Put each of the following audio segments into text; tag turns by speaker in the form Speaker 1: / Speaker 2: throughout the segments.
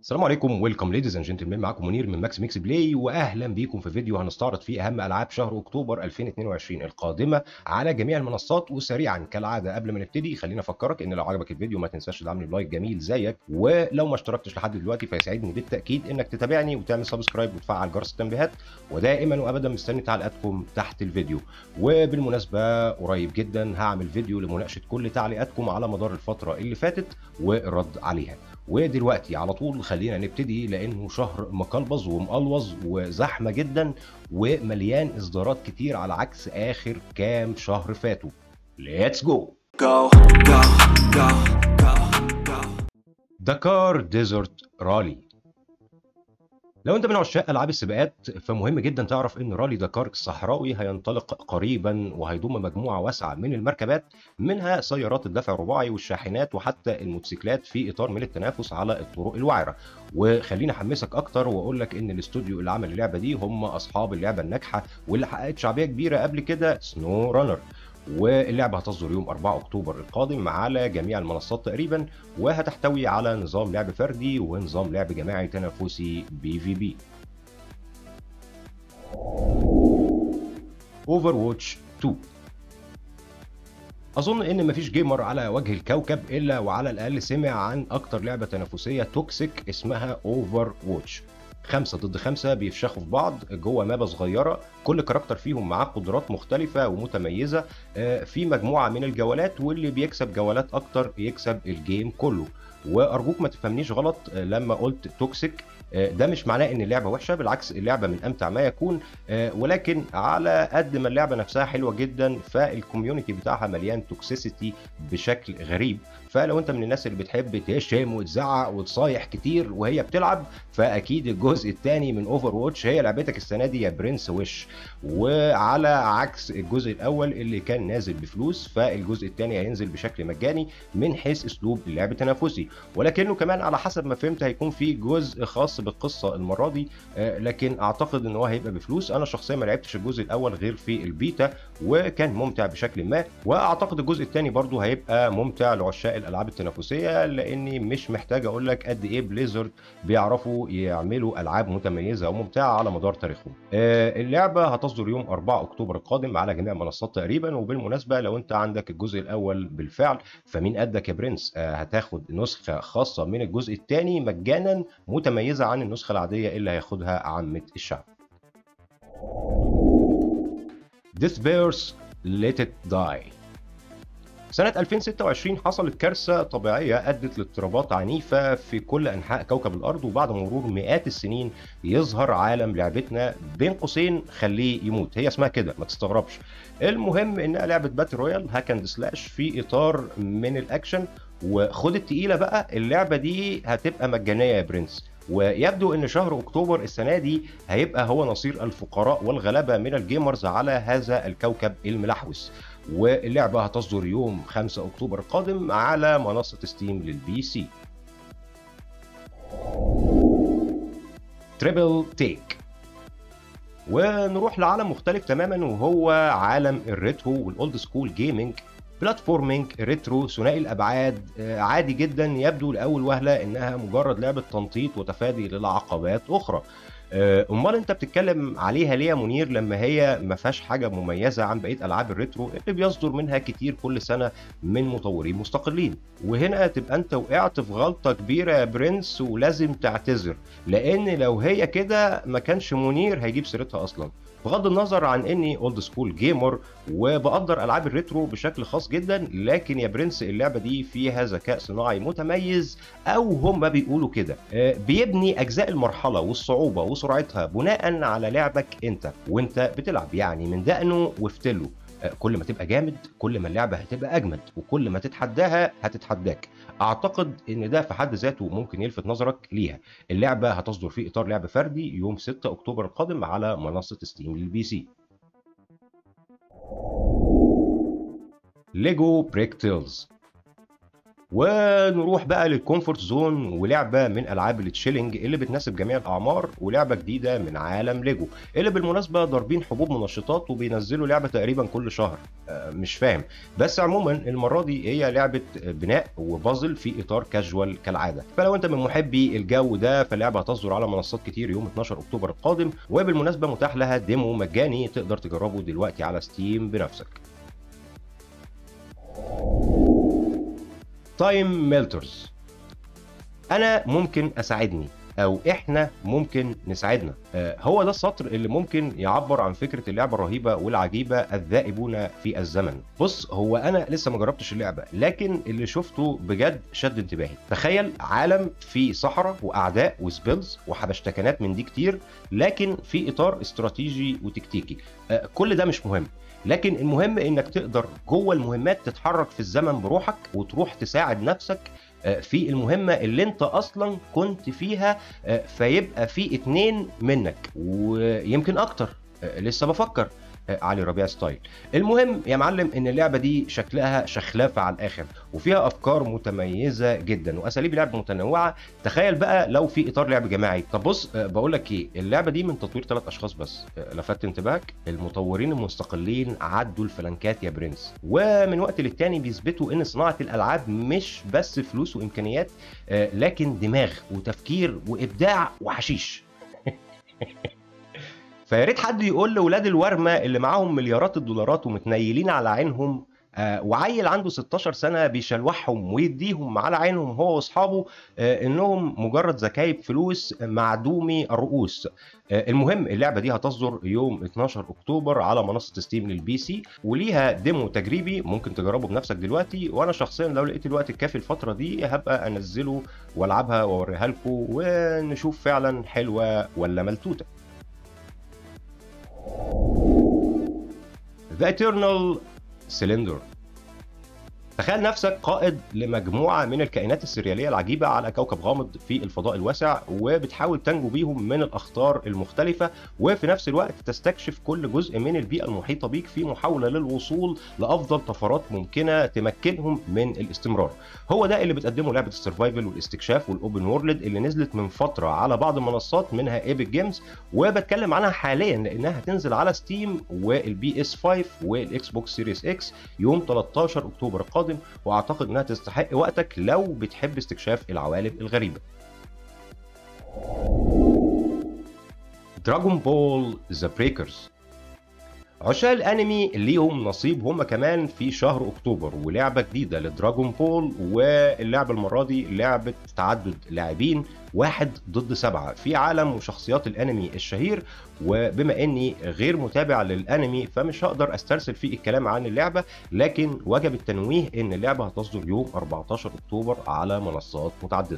Speaker 1: السلام عليكم ويلكم ليديز اند جنتلمان معاكم منير من ماكس ميكس بلاي واهلا بيكم في فيديو هنستعرض فيه اهم العاب شهر اكتوبر 2022 القادمه على جميع المنصات وسريعا كالعاده قبل ما نبتدي خلينا افكرك ان لو عجبك الفيديو ما تنساش تدعمني بلايك جميل زيك ولو ما اشتركتش لحد دلوقتي فيسعدني بالتاكيد انك تتابعني وتعمل سبسكرايب وتفعل جرس التنبيهات ودائما وابدا مستني تعليقاتكم تحت الفيديو وبالمناسبه قريب جدا هعمل فيديو لمناقشه كل تعليقاتكم على مدار الفتره اللي فاتت والرد عليها ودلوقتي على طول خلينا نبتدي لانه شهر مقلبظ ومقلوظ وزحمه جدا ومليان اصدارات كتير على عكس اخر كام شهر فاتوا ليتس جو
Speaker 2: go, go, go, go, go.
Speaker 1: دكار ديزرت رالي لو انت من عشاق العاب السباقات فمهم جدا تعرف ان رالي دكار الصحراوي هينطلق قريبا وهيضم مجموعه واسعه من المركبات منها سيارات الدفع الرباعي والشاحنات وحتى الموتوسيكلات في اطار من التنافس على الطرق الوعره وخليني احمسك اكتر واقول لك ان الاستوديو اللي عمل اللعبه دي هم اصحاب اللعبه الناجحه واللي حققت شعبيه كبيره قبل كده سنو رانر واللعبه هتصدر يوم 4 اكتوبر القادم على جميع المنصات تقريبا وهتحتوي على نظام لعب فردي ونظام لعب جماعي تنافسي بي في بي اوفر واتش 2 اظن ان مفيش جيمر على وجه الكوكب الا وعلى الاقل سمع عن اكتر لعبه تنافسيه توكسيك اسمها اوفر واتش خمسة ضد خمسة بيفشخوا في بعض جوه مابا صغيرة كل كاركتر فيهم معاه قدرات مختلفة ومتميزة آه، في مجموعة من الجولات واللي بيكسب جولات أكتر يكسب الجيم كله وأرجوك ما تفهمنيش غلط آه، لما قلت توكسيك آه، ده مش معناه ان اللعبه وحشه بالعكس اللعبه من امتع ما يكون آه، ولكن على قد ما اللعبه نفسها حلوه جدا فالكوميونتي بتاعها مليان توكسيسيتي بشكل غريب فلو انت من الناس اللي بتحب تشتم وتزعق وتصايح كتير وهي بتلعب فاكيد الجزء الثاني من اوفر واتش هي لعبتك السنه دي يا برنس وش وعلى عكس الجزء الاول اللي كان نازل بفلوس فالجزء الثاني هينزل بشكل مجاني من حيث اسلوب اللعب التنافسي ولكنه كمان على حسب ما فهمت هيكون في جزء خاص بالقصه المره دي آه، لكن اعتقد ان هو هيبقى بفلوس انا شخصيا ما لعبتش الجزء الاول غير في البيتا وكان ممتع بشكل ما واعتقد الجزء الثاني برضه هيبقى ممتع لعشاق الالعاب التنافسيه لاني مش محتاج اقول لك قد ايه بليزرد بيعرفوا يعملوا العاب متميزه وممتعه على مدار تاريخهم آه، اللعبه هتصدر يوم 4 اكتوبر القادم على جميع المنصات تقريبا وبالمناسبه لو انت عندك الجزء الاول بالفعل فمين قدك يا برنس آه، هتاخد نسخه خاصه من الجزء الثاني مجانا متميزه عن النسخه العاديه اللي هياخدها عامه الشعب This Bears Let It Die سنة 2026 حصلت كارثة طبيعية أدت لاضطرابات عنيفة في كل أنحاء كوكب الأرض وبعد مرور مئات السنين يظهر عالم لعبتنا بين قوسين خليه يموت هي اسمها كده ما تستغربش المهم إنها لعبة باتل رويال هاك اند سلاش في إطار من الأكشن وخد التقيلة بقى اللعبة دي هتبقى مجانية يا برنس ويبدو ان شهر اكتوبر السنه دي هيبقى هو نصير الفقراء والغلابه من الجيمرز على هذا الكوكب الملحوس واللعبه هتصدر يوم 5 اكتوبر القادم على منصه ستيم للبي سي تريبل تيك ونروح لعالم مختلف تماما وهو عالم الريترو والاولد سكول جيمنج بلاتفورمينج ريترو ثنائي الابعاد آه، عادي جدا يبدو لاول وهله انها مجرد لعبه تنطيط وتفادي للعقبات اخرى آه، امال انت بتتكلم عليها ليه يا منير لما هي ما فيهاش حاجه مميزه عن بقيه العاب الريترو اللي بيصدر منها كتير كل سنه من مطورين مستقلين وهنا تبقى انت وقعت في غلطه كبيره يا برنس ولازم تعتذر لان لو هي كده ما كانش منير هيجيب سيرتها اصلا بغض النظر عن اني اولد سكول جيمر وبقدر العاب الريترو بشكل خاص جدا لكن يا برنس اللعبه دي فيها ذكاء صناعي متميز او هم بيقولوا كده آه، بيبني اجزاء المرحله والصعوبه وسرعتها بناء على لعبك انت وانت بتلعب يعني من دقنه وفتله آه، كل ما تبقى جامد كل ما اللعبه هتبقى اجمد وكل ما تتحداها هتتحداك اعتقد ان ده في حد ذاته ممكن يلفت نظرك ليها اللعبه هتصدر في اطار لعب فردي يوم 6 اكتوبر القادم على منصه ستيم للبي سي ليجو بريك تيلز ونروح بقى للكومفورت زون ولعبه من العاب التشيلنج اللي بتناسب جميع الاعمار ولعبه جديده من عالم ليجو اللي بالمناسبه ضاربين حبوب منشطات وبينزلوا لعبه تقريبا كل شهر آه، مش فاهم بس عموما المره دي هي لعبه بناء وبازل في اطار كاجوال كالعاده فلو انت من محبي الجو ده فاللعبه هتصدر على منصات كتير يوم 12 اكتوبر القادم وبالمناسبه متاح لها ديمو مجاني تقدر تجربه دلوقتي على ستيم بنفسك تايم ميلترز انا ممكن اساعدني او احنا ممكن نساعدنا آه، هو ده السطر اللي ممكن يعبر عن فكره اللعبه الرهيبه والعجيبه الذائبون في الزمن بص هو انا لسه ما جربتش اللعبه لكن اللي شفته بجد شد انتباهي تخيل عالم فيه صحراء واعداء وسبيلز وحبشتكنات من دي كتير لكن في اطار استراتيجي وتكتيكي آه، كل ده مش مهم لكن المهم انك تقدر جوه المهمات تتحرك في الزمن بروحك وتروح تساعد نفسك آه، في المهمة اللي انت اصلا كنت فيها آه، فيبقى في اتنين منك ويمكن اكتر آه، لسه بفكر علي ربيع ستايل المهم يا معلم ان اللعبه دي شكلها شخلافه على الاخر وفيها افكار متميزه جدا واساليب لعب متنوعه تخيل بقى لو في اطار لعب جماعي طب بص بقول لك ايه اللعبه دي من تطوير ثلاث اشخاص بس لفت انتباهك المطورين المستقلين عدوا الفلنكات يا برنس ومن وقت للتاني بيثبتوا ان صناعه الالعاب مش بس فلوس وامكانيات لكن دماغ وتفكير وابداع وحشيش فيا ريت حد يقول لاولاد الورمه اللي معاهم مليارات الدولارات ومتنيلين على عينهم آه وعيل عنده 16 سنه بيشلوحهم ويديهم على عينهم هو واصحابه آه انهم مجرد زكايب فلوس معدومي الرؤوس آه المهم اللعبه دي هتصدر يوم 12 اكتوبر على منصه ستيم للبي سي وليها ديمو تجريبي ممكن تجربه بنفسك دلوقتي وانا شخصيا لو لقيت الوقت الكافي الفتره دي هبقى انزله والعبها واوريها لكم ونشوف فعلا حلوه ولا ملتوته The Eternal Cylinder تخيل نفسك قائد لمجموعة من الكائنات السريالية العجيبة على كوكب غامض في الفضاء الواسع وبتحاول تنجو بيهم من الأخطار المختلفة وفي نفس الوقت تستكشف كل جزء من البيئة المحيطة بيك في محاولة للوصول لأفضل طفرات ممكنة تمكنهم من الاستمرار هو ده اللي بتقدمه لعبة السرفايفل والاستكشاف والأوبن وورلد اللي نزلت من فترة على بعض المنصات منها ايبك جيمز وبتكلم عنها حاليا لأنها هتنزل على ستيم والبي اس 5 والاكس بوكس سيريس اكس يوم 13 أكتوبر القادم القادم واعتقد انها تستحق وقتك لو بتحب استكشاف العوالم الغريبه دراجون بول ذا بريكرز عشاق الانمي ليهم نصيب هم كمان في شهر اكتوبر ولعبه جديده لدراجون بول واللعبه المره دي لعبه تعدد لاعبين واحد ضد سبعه في عالم وشخصيات الانمي الشهير وبما اني غير متابع للانمي فمش هقدر استرسل في الكلام عن اللعبه لكن وجب التنويه ان اللعبه هتصدر يوم 14 اكتوبر على منصات متعدده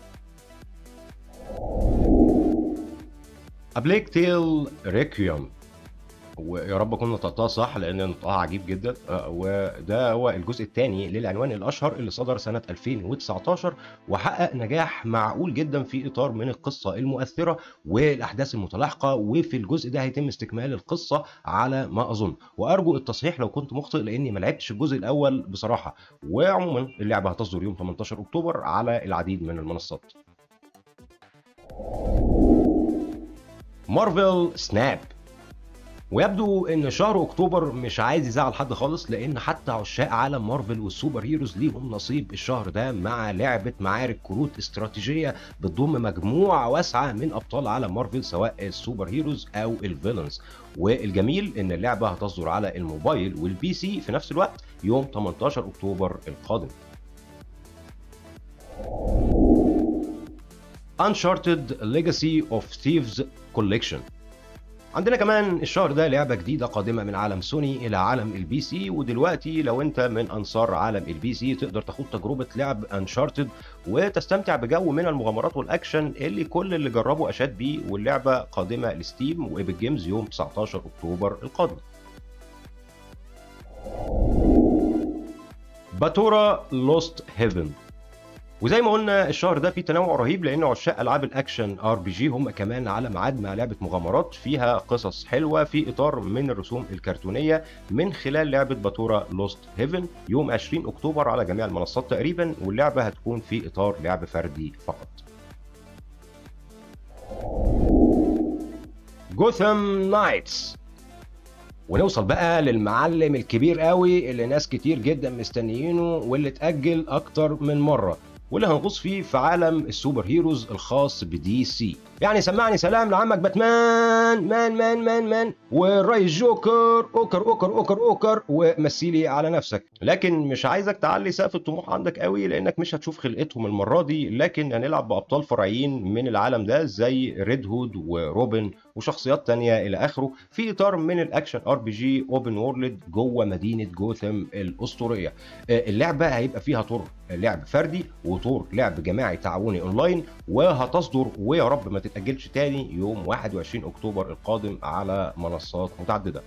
Speaker 1: A Plague Tale Requiem ويا رب اكون نطقتها صح لان نطقها عجيب جدا وده هو الجزء الثاني للعنوان الاشهر اللي صدر سنه 2019 وحقق نجاح معقول جدا في اطار من القصه المؤثره والاحداث المتلاحقه وفي الجزء ده هيتم استكمال القصه على ما اظن وارجو التصحيح لو كنت مخطئ لاني ما لعبتش الجزء الاول بصراحه وعموما اللعبه هتصدر يوم 18 اكتوبر على العديد من المنصات مارفل سناب ويبدو ان شهر اكتوبر مش عايز يزعل حد خالص لان حتى عشاق عالم مارفل والسوبر هيروز ليهم نصيب الشهر ده مع لعبه معارك كروت استراتيجيه بتضم مجموعه واسعه من ابطال عالم مارفل سواء السوبر هيروز او الفيلنز والجميل ان اللعبه هتصدر على الموبايل والبي سي في نفس الوقت يوم 18 اكتوبر القادم Uncharted Legacy of Thieves Collection عندنا كمان الشهر ده لعبة جديدة قادمة من عالم سوني إلى عالم البي سي ودلوقتي لو أنت من أنصار عالم البي سي تقدر تاخد تجربة لعب أنشارتد وتستمتع بجو من المغامرات والأكشن اللي كل اللي جربوا أشاد بيه واللعبة قادمة لستيم وإيبك جيمز يوم 19 أكتوبر القادم. باتورا لوست هيفن وزي ما قلنا الشهر ده فيه تنوع رهيب لان عشاق العاب الاكشن ار بي جي هم كمان على ميعاد مع لعبه مغامرات فيها قصص حلوه في اطار من الرسوم الكرتونيه من خلال لعبه باتورا لوست هيفن يوم 20 اكتوبر على جميع المنصات تقريبا واللعبه هتكون في اطار لعب فردي فقط. جوثام نايتس ونوصل بقى للمعلم الكبير قوي اللي ناس كتير جدا مستنيينه واللي اتأجل أكتر من مرة واللي هنغوص فيه في عالم السوبر هيروز الخاص بدي سي يعني سمعني سلام لعمك باتمان مان مان مان مان والرئيس جوكر اوكر اوكر اوكر اوكر ومثيلي على نفسك لكن مش عايزك تعلي سقف الطموح عندك قوي لانك مش هتشوف خلقتهم المره دي لكن هنلعب بابطال فرعيين من العالم ده زي ريد هود وروبن وشخصيات تانية الى اخره في اطار من الاكشن ار بي جي اوبن وورلد جوه مدينه جوثام الاسطوريه اللعبه هيبقى فيها طور لعب فردي وطور لعب جماعي تعاوني اونلاين وهتصدر ويا رب ما تتاجلش تاني يوم 21 اكتوبر القادم على منصات متعدده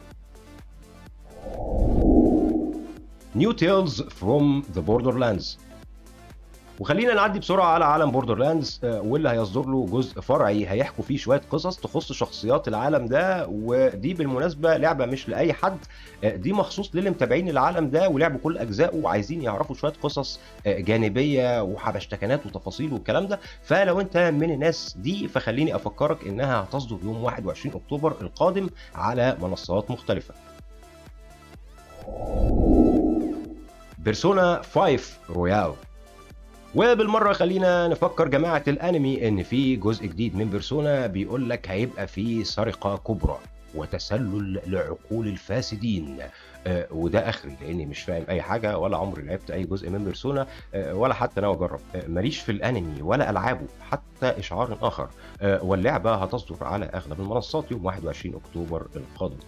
Speaker 1: نيو تيلز فروم ذا بوردرلاندز وخلينا نعدي بسرعه على عالم بوردرلاندز واللي هيصدر له جزء فرعي هيحكوا فيه شويه قصص تخص شخصيات العالم ده ودي بالمناسبه لعبه مش لاي حد دي مخصوص للي متابعين العالم ده ولعبوا كل اجزائه وعايزين يعرفوا شويه قصص جانبيه وحبشتكنات وتفاصيل والكلام ده فلو انت من الناس دي فخليني افكرك انها هتصدر يوم 21 اكتوبر القادم على منصات مختلفه بيرسونا 5 رويال وبالمره خلينا نفكر جماعه الانمي ان في جزء جديد من بيرسونا بيقول لك هيبقى فيه سرقه كبرى وتسلل لعقول الفاسدين آه وده اخري لاني مش فاهم اي حاجه ولا عمري لعبت اي جزء من بيرسونا آه ولا حتى ناوي اجرب آه ماليش في الانمي ولا العابه حتى اشعار اخر آه واللعبه هتصدر على اغلب المنصات يوم 21 اكتوبر القادم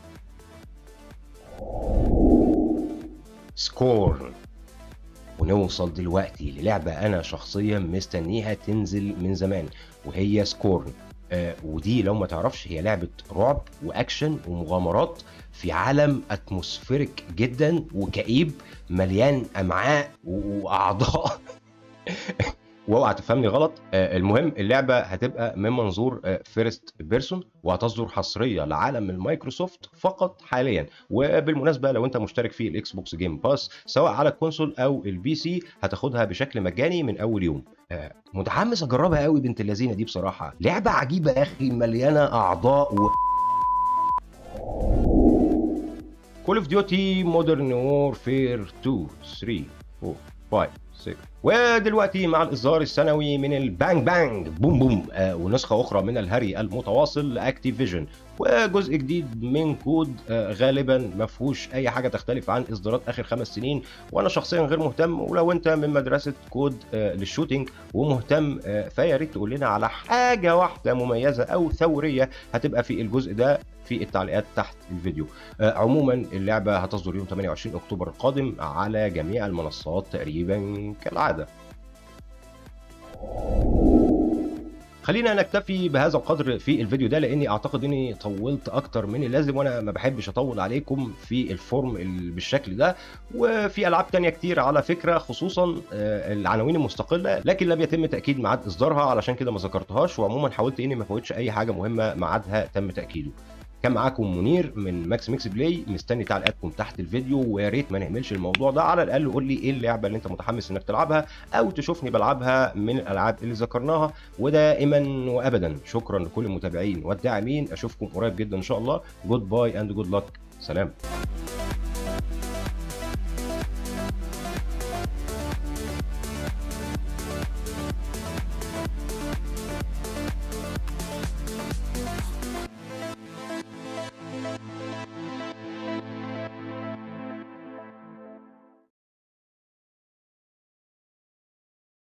Speaker 1: سكورن ونوصل دلوقتي للعبة أنا شخصيا مستنيها تنزل من زمان وهي سكورن آه ودي لو ما تعرفش هي لعبة رعب وأكشن ومغامرات في عالم أتموسفيريك جدا وكئيب مليان أمعاء وأعضاء واوعى تفهمني غلط آه المهم اللعبه هتبقى من منظور آه فيرست بيرسون وهتصدر حصريه لعالم المايكروسوفت فقط حاليا وبالمناسبه لو انت مشترك في الاكس بوكس جيم باس سواء على الكونسول او البي سي هتاخدها بشكل مجاني من اول يوم آه متحمس اجربها قوي بنت اللذينه دي بصراحه لعبه عجيبه يا اخي مليانه اعضاء و كول اوف ديوتي مودرن وورفير 2 3 4 5 6 ودلوقتي مع الاصدار السنوي من البانج بانج بوم بوم آه ونسخه اخرى من الهري المتواصل لاكتيفيجن وجزء جديد من كود آه غالبا ما فيهوش اي حاجه تختلف عن اصدارات اخر خمس سنين وانا شخصيا غير مهتم ولو انت من مدرسه كود آه للشوتينج ومهتم آه فيا ريت تقول لنا على حاجه واحده مميزه او ثوريه هتبقى في الجزء ده في التعليقات تحت الفيديو آه عموما اللعبه هتصدر يوم 28 اكتوبر القادم على جميع المنصات تقريبا كالعاده خلينا نكتفي بهذا القدر في الفيديو ده لاني اعتقد اني طولت اكتر من اللازم وانا ما بحبش اطول عليكم في الفورم بالشكل ده وفي العاب تانية كتير على فكره خصوصا العناوين المستقله لكن لم يتم تاكيد ميعاد اصدارها علشان كده ما ذكرتهاش وعموما حاولت اني ما فوتش اي حاجه مهمه ميعادها تم تاكيده كان معاكم منير من ماكس ميكس بلاي مستني تعليقاتكم تحت الفيديو ويا ريت ما نهملش الموضوع ده على الاقل قول لي ايه اللعبه اللي انت متحمس انك تلعبها او تشوفني بلعبها من الالعاب اللي ذكرناها ودائما وابدا شكرا لكل المتابعين والداعمين اشوفكم قريب جدا ان شاء الله جود باي اند جود لك سلام